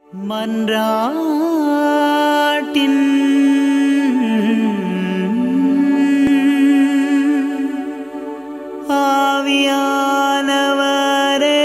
மன்றாட்டின் ஆவியானவரே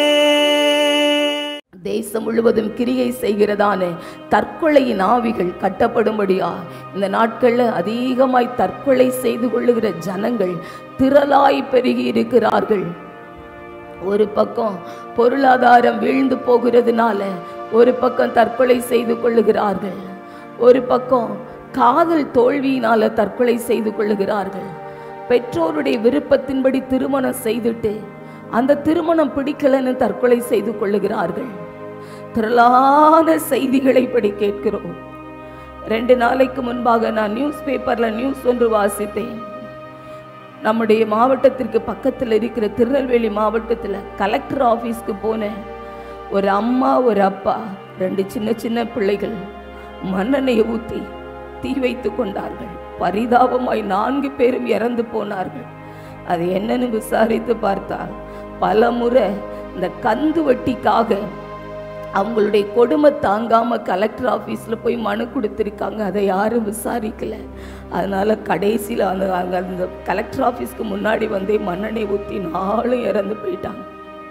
தேசம் முழுவதும் கிரியை செய்கிறதான தற்கொலையின் ஆவிகள் கட்டப்படும்படியா இந்த நாட்கள்ல அதிகமாய் தற்கொலை செய்து கொள்ளுகிற ஜனங்கள் திரளாய் பெருகி இருக்கிறார்கள் ஒரு பக்கம் பொருளாதாரம் வீழ்ந்து போகிறதுனால ஒரு பக்கம் தற்கொலை செய்து கொள்ளுகிறார்கள் ஒரு பக்கம் காதல் தோல்வியினால தற்கொலை செய்து கொள்ளுகிறார்கள் பெற்றோருடைய விருப்பத்தின்படி திருமணம் செய்துட்டு அந்த திருமணம் பிடிக்கலன்னு தற்கொலை செய்து கொள்ளுகிறார்கள் திரளான செய்திகளை இப்படி கேட்கிறோம் ரெண்டு நாளைக்கு முன்பாக நான் நியூஸ் பேப்பர்ல நியூஸ் ஒன்று வாசித்தேன் நம்முடைய மாவட்டத்திற்கு பக்கத்தில் இருக்கிற திருநெல்வேலி மாவட்டத்தில் கலெக்டர் ஆஃபீஸ்க்கு போனேன் ஒரு அம்மா ஒரு அப்பா ரெண்டு சின்ன சின்ன பிள்ளைகள் மண்ணெண்ணெயை ஊற்றி தீ வைத்து கொண்டார்கள் பரிதாபமாய் நான்கு பேரும் இறந்து போனார்கள் அது என்னன்னு விசாரித்து பார்த்தால் பல முறை இந்த கந்து வட்டிக்காக அவங்களுடைய கொடுமை தாங்காம கலெக்டர் ஆஃபீஸ்ல போய் மனு கொடுத்துருக்காங்க அதை யாரும் விசாரிக்கல அதனால கடைசியில் அந்த அங்க அந்த கலெக்டர் ஆஃபீஸ்க்கு முன்னாடி வந்தே மண்ணெண்ணெய் ஊற்றி நாளும் இறந்து போயிட்டாங்க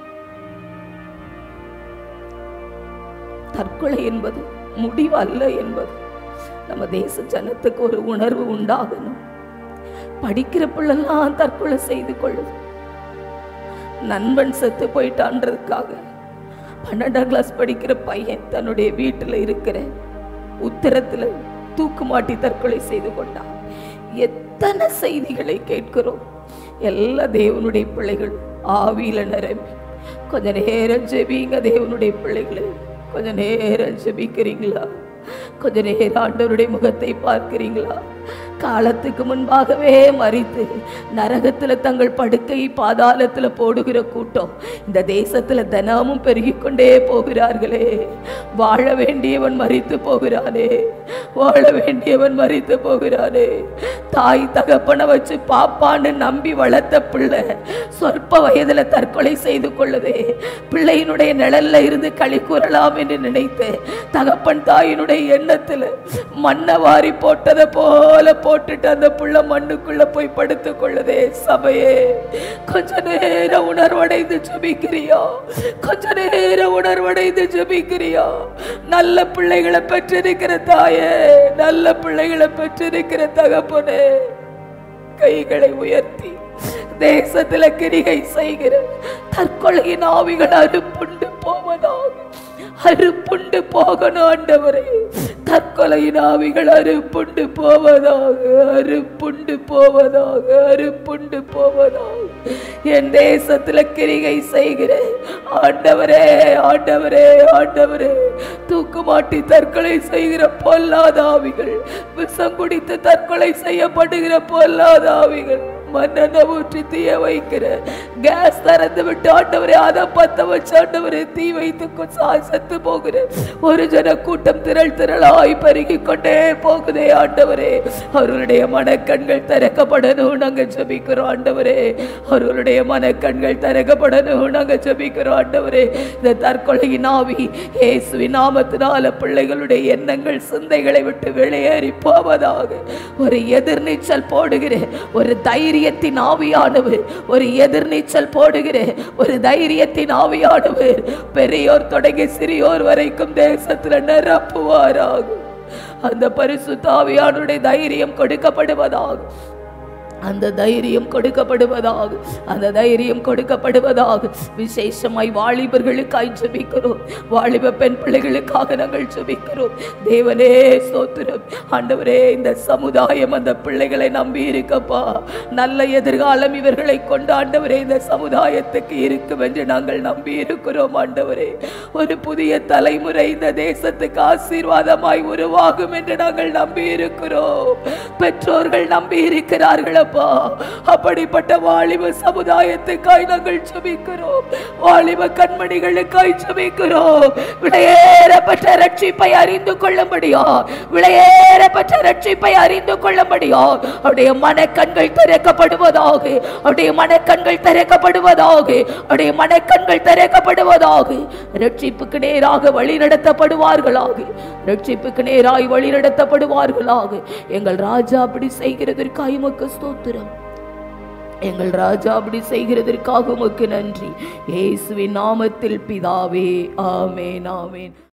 தற்கொலை என்பது முடிவு அல்ல என்பது நம்ம தேச ஜனத்துக்கு ஒரு உணர்வு உண்டாகணும் படிக்கிற பிள்ளைலாம் தற்கொலை செய்து கொள்ளுது நண்பன் செத்து போயிட்டான்றதுக்காக பன்னெண்டாம் கிளாஸ் படிக்கிற பையன் தன்னுடைய வீட்டில் இருக்கிற உத்தரத்துல தூக்கு மாட்டி தற்கொலை செய்து கொண்டான் எத்தனை செய்திகளை கேட்கிறோம் எல்லா தேவனுடைய பிள்ளைகள் ஆவியில நிரம்பி கொஞ்ச நேரம் ஜெபிங்க தேவனுடைய பிள்ளைகளே கொஞ்ச நேரம் ஜெபிக்கிறீங்களா கொஞ்ச நேரம் ஆண்டவருடைய முகத்தை பார்க்கிறீங்களா காலத்துக்கு முன்பாகவே மறித்து நரகத்துல தங்கள் படுக்கை பாதாளத்துல போடுகிற கூட்டம் இந்த தேசத்துல தினமும் பெருகிக் கொண்டே போகிறார்களே வாழ வேண்டியவன் மறித்து போகிறானே வாழ வேண்டியவன் மறித்து போகிறானே தாய் தகப்பனை வச்சு பாப்பான்னு நம்பி வளர்த்த பிள்ளை சொற்ப வயதுல தற்கொலை செய்து கொள்ளுதே பிள்ளையினுடைய நிழல்ல இருந்து களி கூறலாம் என்று நினைத்து தகப்பன் தாயினுடைய எண்ணத்துல மண்ணை வாரி போட்டதை போல போட்டுட்டு அந்த புள்ள மண்ணுக்குள்ள போய் படுத்துக் கொள்ளுதே சபையே கொஞ்ச நேரம் உணர்வடைந்து ஜெபிக்கிறியா கொஞ்ச நேரம் உணர்வடைந்து ஜெபிக்கிறியா நல்ல பிள்ளைகளை பெற்றிருக்கிற தாயே நல்ல பிள்ளைகளை பெற்றிருக்கிற தகப்பனே கைகளை உயர்த்தி தேசத்துல கிரிகை செய்கிற தற்கொலையின் ஆவிகள் அறுப்புண்டு போவதாக அறுப்புண்டு போகணும் ஆண்டவரே தற்கொலையின் ஆவிகள் அறுப்புண்டு போவதாக அறுப்புண்டு போவதாக அறுப்புண்டு போவதாக என் தேசத்துல கிரிகை செய்கிற ஆண்டவரே ஆண்டவரே ஆண்டவரே தூக்கு மாட்டி தற்கொலை செய்கிற பொல்லாத ஆவிகள் விஷம் குடித்து தற்கொலை செய்யப்படுகிற பொல்லாத ஆவிகள் மண்ணெண்ண ஊற்றி தீய வைக்கிற கேஸ் திறந்து விட்டு ஆண்டவரே அதை பத்த வச்சு ஆண்டவரே தீ வைத்து கொ- சா- செத்து போகிற ஒரு ஜன கூட்டம் திரள் திரளாய் பெருகி கொண்டே போகுதே ஆண்டவரே அவர்களுடைய மனக்கண்கள் திறக்கப்படணும் நாங்க ஜெபிக்கிறோம் ஆண்டவரே அவர்களுடைய மனக்கண்கள் திறக்கப்படணும் நாங்க ஜெபிக்கிறோம் ஆண்டவரே இந்த தற்கொலையின் ஆவி இயேசுவின் நாமத்தினால பிள்ளைகளுடைய எண்ணங்கள் சிந்தைகளை விட்டு வெளியேறி போவதாக ஒரு எதிர்நீச்சல் போடுகிற ஒரு தைரியத்தின் ஆவியானவர் ஒரு எதிர்நீச்சல் போடுகிற ஒரு தைரியத்தின் ஆவியானவர் பெரியோர் தொடங்கி சிறியோர் வரைக்கும் தேசத்துல நிரப்புவாராகும் அந்த பரிசுத்த ஆவியானுடைய தைரியம் கொடுக்கப்படுவதாகும் அந்த தைரியம் கொடுக்கப்படுவதாக அந்த தைரியம் கொடுக்கப்படுவதாக விசேஷமாய் வாலிபர்களுக்காய் ஜெபிக்கிறோம் வாலிப பெண் பிள்ளைகளுக்காக நாங்கள் ஜெபிக்கிறோம் தேவனே சோத்திரம் ஆண்டவரே இந்த சமுதாயம் அந்த பிள்ளைகளை நம்பி இருக்கப்பா நல்ல எதிர்காலம் இவர்களை கொண்டு ஆண்டவரே இந்த சமுதாயத்துக்கு இருக்கும் என்று நாங்கள் நம்பி இருக்கிறோம் ஆண்டவரே ஒரு புதிய தலைமுறை இந்த தேசத்துக்கு ஆசீர்வாதமாய் உருவாகும் என்று நாங்கள் நம்பி இருக்கிறோம் பெற்றோர்கள் நம்பி இருக்கிறார்கள் அப்பா அப்படிப்பட்ட வாலிப சமுதாயத்துக்காய் நாங்கள் ஜெபிக்கிறோம் வாலிப கண்மணிகளுக்காய் ஜெபிக்கிறோம் விளையேறப்பட்ட ரட்சிப்பை அறிந்து கொள்ளும்படியா விளையேறப்பட்ட ரட்சிப்பை அறிந்து கொள்ளும்படியா அவருடைய மனக்கண்கள் திறக்கப்படுவதாக அவருடைய மனக்கண்கள் திறக்கப்படுவதாக அவருடைய மனக்கண்கள் திறக்கப்படுவதாக ரட்சிப்புக்கு நேராக வழி நடத்தப்படுவார்களாக ரட்சிப்புக்கு நேராய் வழி நடத்தப்படுவார்களாக எங்கள் ராஜா அப்படி செய்கிறதற்காக உமக்கு ஸ்தோத்திரம் எங்கள் ராஜா அப்படி செய்கிறதற்காக உமக்கு நன்றி இயேசுவின் நாமத்தில் பிதாவே ஆமேன் ஆமேன்